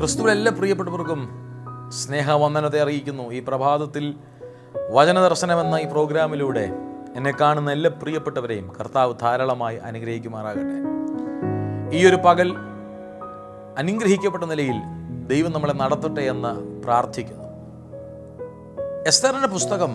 ക്രിസ്തുവിൽ എല്ലാ പ്രിയപ്പെട്ടവർക്കും സ്നേഹവന്ദനത്തെ അറിയിക്കുന്നു ഈ പ്രഭാതത്തിൽ വചനദർശനം എന്ന ഈ പ്രോഗ്രാമിലൂടെ എന്നെ കാണുന്ന എല്ലാ പ്രിയപ്പെട്ടവരെയും കർത്താവ് ധാരാളമായി അനുഗ്രഹിക്കുമാറാകട്ടെ ഈ ഒരു പകൽ അനുഗ്രഹിക്കപ്പെട്ട നിലയിൽ ദൈവം നമ്മളെ നടത്തട്ടെ എന്ന് പ്രാർത്ഥിക്കുന്നു എസ്തറിന്റെ പുസ്തകം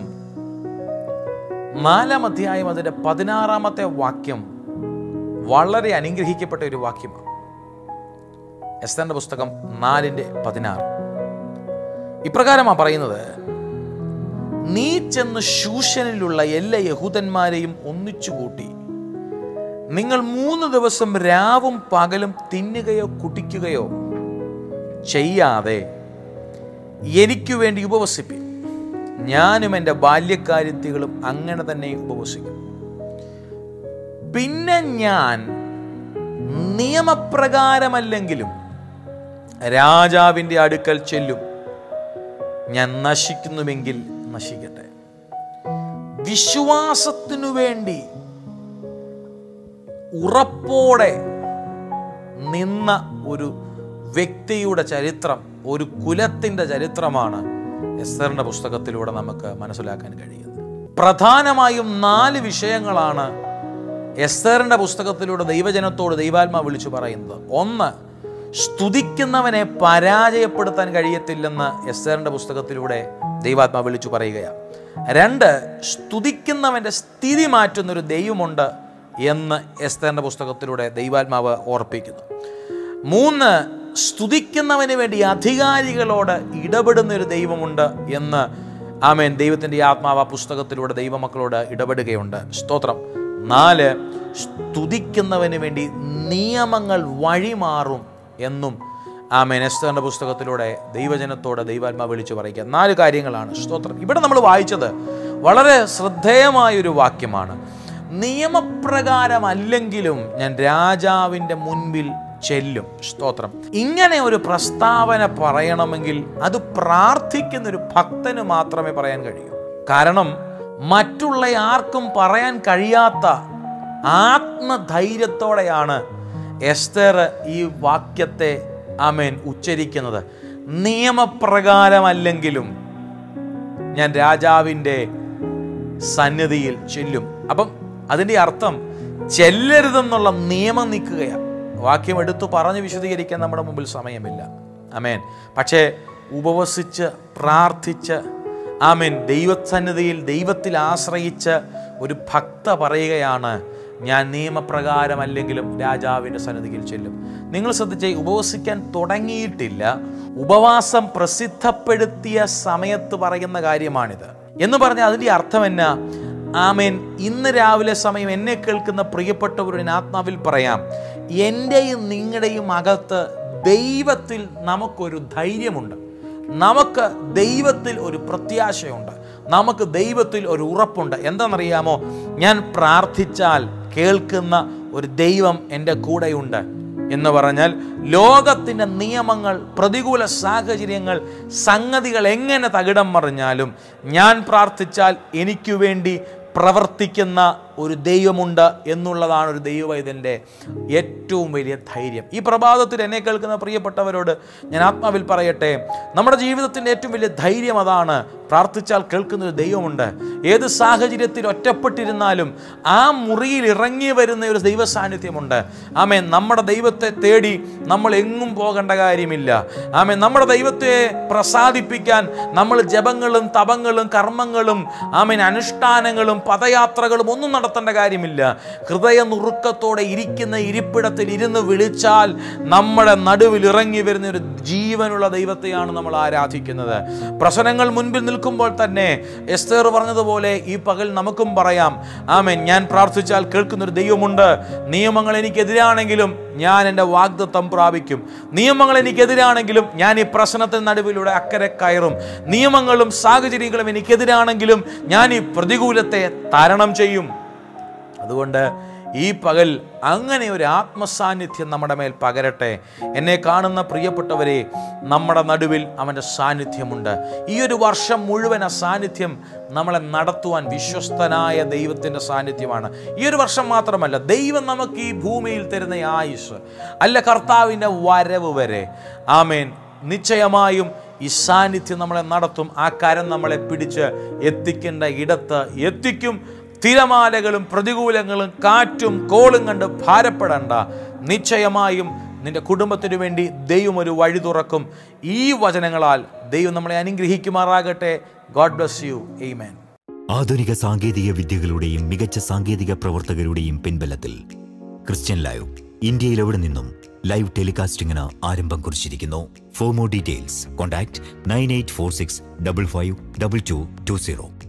നാലാം അധ്യായം അതിൻ്റെ പതിനാറാമത്തെ വാക്യം വളരെ അനുഗ്രഹിക്കപ്പെട്ട ഒരു വാക്യമാണ് എസ്തറിന്റെ പുസ്തകം നാലിൻ്റെ പതിനാറ് ഇപ്രകാരമാണ് പറയുന്നത് നീ ചെന്ന് ശൂഷനിലുള്ള എല്ലാ യഹൂദന്മാരെയും ഒന്നിച്ചു കൂട്ടി നിങ്ങൾ മൂന്ന് ദിവസം രാവും പകലും തിന്നുകയോ കുടിക്കുകയോ ചെയ്യാതെ എനിക്ക് വേണ്ടി ഉപവസിപ്പി ഞാനും എൻ്റെ ബാല്യക്കാര്യത്തികളും അങ്ങനെ തന്നെ ഉപവസിക്കും പിന്നെ ഞാൻ നിയമപ്രകാരമല്ലെങ്കിലും രാജാവിൻ്റെ അടുക്കൽ ചെല്ലും ഞാൻ നശിക്കുന്നുവെങ്കിൽ നശിക്കട്ടെ വിശ്വാസത്തിനു വേണ്ടി ഉറപ്പോടെ നിന്ന ഒരു വ്യക്തിയുടെ ചരിത്രം ഒരു കുലത്തിൻ്റെ ചരിത്രമാണ് എസ്തറിൻ്റെ പുസ്തകത്തിലൂടെ നമുക്ക് മനസ്സിലാക്കാൻ കഴിയുന്നത് പ്രധാനമായും നാല് വിഷയങ്ങളാണ് എസ്തറിൻ്റെ പുസ്തകത്തിലൂടെ ദൈവജനത്തോട് ദൈവാത്മാ വിളിച്ചു പറയുന്നത് ഒന്ന് സ്തുതിക്കുന്നവനെ പരാജയപ്പെടുത്താൻ കഴിയത്തില്ലെന്ന് എസ്തറിൻ്റെ പുസ്തകത്തിലൂടെ ദൈവാത്മാ വിളിച്ചു പറയുകയാണ് രണ്ട് സ്തുതിക്കുന്നവൻ്റെ സ്ഥിതി മാറ്റുന്നൊരു ദൈവമുണ്ട് എന്ന് എസ്തറിൻ്റെ പുസ്തകത്തിലൂടെ ദൈവാത്മാവ് ഓർപ്പിക്കുന്നു മൂന്ന് സ്തുതിക്കുന്നവന് വേണ്ടി അധികാരികളോട് ഇടപെടുന്ന ഒരു ദൈവമുണ്ട് എന്ന് ആമേൻ ദൈവത്തിൻ്റെ ആത്മാവ് ആ പുസ്തകത്തിലൂടെ ദൈവമക്കളോട് ഇടപെടുകയുണ്ട് സ്തോത്രം നാല് സ്തുതിക്കുന്നവന് വേണ്ടി നിയമങ്ങൾ വഴിമാറും എന്നും ആമേൻ എസ്തറിൻ്റെ പുസ്തകത്തിലൂടെ ദൈവജനത്തോട് ദൈവാത്മാ വിളിച്ചു പറയുക നാല് കാര്യങ്ങളാണ് സ്തോത്രം ഇവിടെ നമ്മൾ വായിച്ചത് വളരെ ശ്രദ്ധേയമായൊരു വാക്യമാണ് നിയമപ്രകാരമല്ലെങ്കിലും ഞാൻ രാജാവിൻ്റെ മുൻപിൽ ചെല്ലും സ്തോത്രം ഇങ്ങനെ ഒരു പ്രസ്താവന പറയണമെങ്കിൽ അത് പ്രാർത്ഥിക്കുന്ന ഒരു ഭക്തന് മാത്രമേ പറയാൻ കഴിയൂ കാരണം മറ്റുള്ള ആർക്കും പറയാൻ കഴിയാത്ത ആത്മധൈര്യത്തോടെയാണ് എസ്തർ ഈ വാക്യത്തെ ആമേൻ ഉച്ചരിക്കുന്നത് നിയമപ്രകാരമല്ലെങ്കിലും ഞാൻ രാജാവിൻ്റെ സന്നിധിയിൽ ചെല്ലും അപ്പം അതിൻ്റെ അർത്ഥം ചെല്ലരുതെന്നുള്ള നിയമം നിൽക്കുകയാണ് വാക്യം എടുത്തു പറഞ്ഞ് വിശദീകരിക്കാൻ നമ്മുടെ മുമ്പിൽ സമയമില്ല അമേൻ പക്ഷേ ഉപവസിച്ച് പ്രാർത്ഥിച്ച് ആമേൻ ദൈവസന്നിധിയിൽ ദൈവത്തിൽ ആശ്രയിച്ച് ഒരു ഭക്ത പറയുകയാണ് ഞാൻ നിയമപ്രകാരമല്ലെങ്കിലും രാജാവിൻ്റെ സന്നിധിയിൽ ചെല്ലും നിങ്ങൾ ശ്രദ്ധിച്ച് ഉപവസിക്കാൻ തുടങ്ങിയിട്ടില്ല ഉപവാസം പ്രസിദ്ധപ്പെടുത്തിയ സമയത്ത് പറയുന്ന കാര്യമാണിത് എന്ന് പറഞ്ഞാൽ അതിൻ്റെ അർത്ഥം എന്നാ ആമേൻ ഇന്ന് രാവിലെ സമയം എന്നെ കേൾക്കുന്ന പ്രിയപ്പെട്ടവരുടെ ആത്മാവിൽ പറയാം എൻ്റെയും നിങ്ങളുടെയും അകത്ത് ദൈവത്തിൽ നമുക്കൊരു ധൈര്യമുണ്ട് നമുക്ക് ദൈവത്തിൽ ഒരു പ്രത്യാശയുണ്ട് നമുക്ക് ദൈവത്തിൽ ഒരു ഉറപ്പുണ്ട് എന്താണെന്നറിയാമോ ഞാൻ പ്രാർത്ഥിച്ചാൽ കേൾക്കുന്ന ഒരു ദൈവം എൻ്റെ കൂടെയുണ്ട് എന്ന് പറഞ്ഞാൽ ലോകത്തിൻ്റെ നിയമങ്ങൾ പ്രതികൂല സാഹചര്യങ്ങൾ സംഗതികൾ എങ്ങനെ തകിടം മറിഞ്ഞാലും ഞാൻ പ്രാർത്ഥിച്ചാൽ എനിക്ക് വേണ്ടി പ്രവർത്തിക്കുന്ന ഒരു ദൈവമുണ്ട് എന്നുള്ളതാണ് ഒരു ദൈവവൈദ്യൻ്റെ ഏറ്റവും വലിയ ധൈര്യം ഈ പ്രഭാതത്തിൽ എന്നെ കേൾക്കുന്ന പ്രിയപ്പെട്ടവരോട് ഞാൻ ആത്മാവിൽ പറയട്ടെ നമ്മുടെ ജീവിതത്തിൻ്റെ ഏറ്റവും വലിയ ധൈര്യം അതാണ് പ്രാർത്ഥിച്ചാൽ കേൾക്കുന്ന ഒരു ദൈവമുണ്ട് ഏത് സാഹചര്യത്തിൽ ഒറ്റപ്പെട്ടിരുന്നാലും ആ മുറിയിൽ ഇറങ്ങി വരുന്ന ഒരു ദൈവ സാന്നിധ്യമുണ്ട് ആമേ നമ്മുടെ ദൈവത്തെ തേടി നമ്മൾ എങ്ങും പോകേണ്ട കാര്യമില്ല ആമേ നമ്മുടെ ദൈവത്തെ പ്രസാദിപ്പിക്കാൻ നമ്മൾ ജപങ്ങളും തപങ്ങളും കർമ്മങ്ങളും ആമേൻ അനുഷ്ഠാനങ്ങളും പദയാത്രകളും ഒന്നും നടത്തേണ്ട കാര്യമില്ല ഹൃദയ നുറുക്കത്തോടെ ഇരിക്കുന്ന ഇരിപ്പിടത്തിൽ ഇരുന്ന് വിളിച്ചാൽ നമ്മുടെ നടുവിൽ ഇറങ്ങി വരുന്ന ഒരു ജീവനുള്ള ദൈവത്തെയാണ് നമ്മൾ ആരാധിക്കുന്നത് പ്രശ്നങ്ങൾ മുൻപിൽ നിൽക്കുമ്പോൾ തന്നെ എസ്തേർ പറഞ്ഞതുപോലെ ഈ പകൽ നമുക്കും പറയാം ആമേൻ ഞാൻ പ്രാർത്ഥിച്ചാൽ കേൾക്കുന്ന ഒരു ദൈവമുണ്ട് നിയമങ്ങൾ എനിക്കെതിരാണെങ്കിലും ഞാൻ എൻ്റെ വാഗ്ദത്തം പ്രാപിക്കും നിയമങ്ങൾ എനിക്കെതിരാണെങ്കിലും ഞാൻ ഈ പ്രശ്നത്തിന് നടുവിലൂടെ അക്കരെ കയറും നിയമങ്ങളും സാഹചര്യങ്ങളും എനിക്കെതിരാണെങ്കിലും ഞാൻ ഈ പ്രതികൂലത്തെ തരണം ചെയ്യും അതുകൊണ്ട് ഈ പകൽ അങ്ങനെ ഒരു ആത്മസാന്നിധ്യം നമ്മുടെ മേൽ പകരട്ടെ എന്നെ കാണുന്ന പ്രിയപ്പെട്ടവരെ നമ്മുടെ നടുവിൽ അവൻ്റെ സാന്നിധ്യമുണ്ട് ഈ ഒരു വർഷം മുഴുവൻ ആ സാന്നിധ്യം നമ്മളെ നടത്തുവാൻ വിശ്വസ്തനായ ദൈവത്തിൻ്റെ സാന്നിധ്യമാണ് ഈ ഒരു വർഷം മാത്രമല്ല ദൈവം നമുക്ക് ഈ ഭൂമിയിൽ തരുന്ന ഈ ആയുസ് അല്ല കർത്താവിൻ്റെ വരവ് വരെ ആമേൻ നിശ്ചയമായും ഈ സാന്നിധ്യം നമ്മളെ നടത്തും ആ കരം നമ്മളെ പിടിച്ച് എത്തിക്കേണ്ട ഇടത്ത് എത്തിക്കും തിരമാലകളും പ്രതികൂലങ്ങളും കാറ്റും കോളും കണ്ട് ഭാരപ്പെടേണ്ട നിശ്ചയമായും നിന്റെ കുടുംബത്തിനു വേണ്ടി ദൈവം ഒരു വഴി തുറക്കും ഈ വചനങ്ങളാൽ ദൈവം നമ്മളെ അനുഗ്രഹിക്കുമാറാകട്ടെ ഗോഡ് ബ്ലസ് യു എയ്മേൻ ആധുനിക സാങ്കേതിക വിദ്യകളുടെയും മികച്ച സാങ്കേതിക പ്രവർത്തകരുടെയും പിൻബലത്തിൽ ക്രിസ്ത്യൻ ലൈവ് ഇന്ത്യയിൽ എവിടെ നിന്നും ലൈവ് ടെലികാസ്റ്റിംഗിന് ആരംഭം കുറിച്ചിരിക്കുന്നു for more details contact nine eight four six double five double two two zero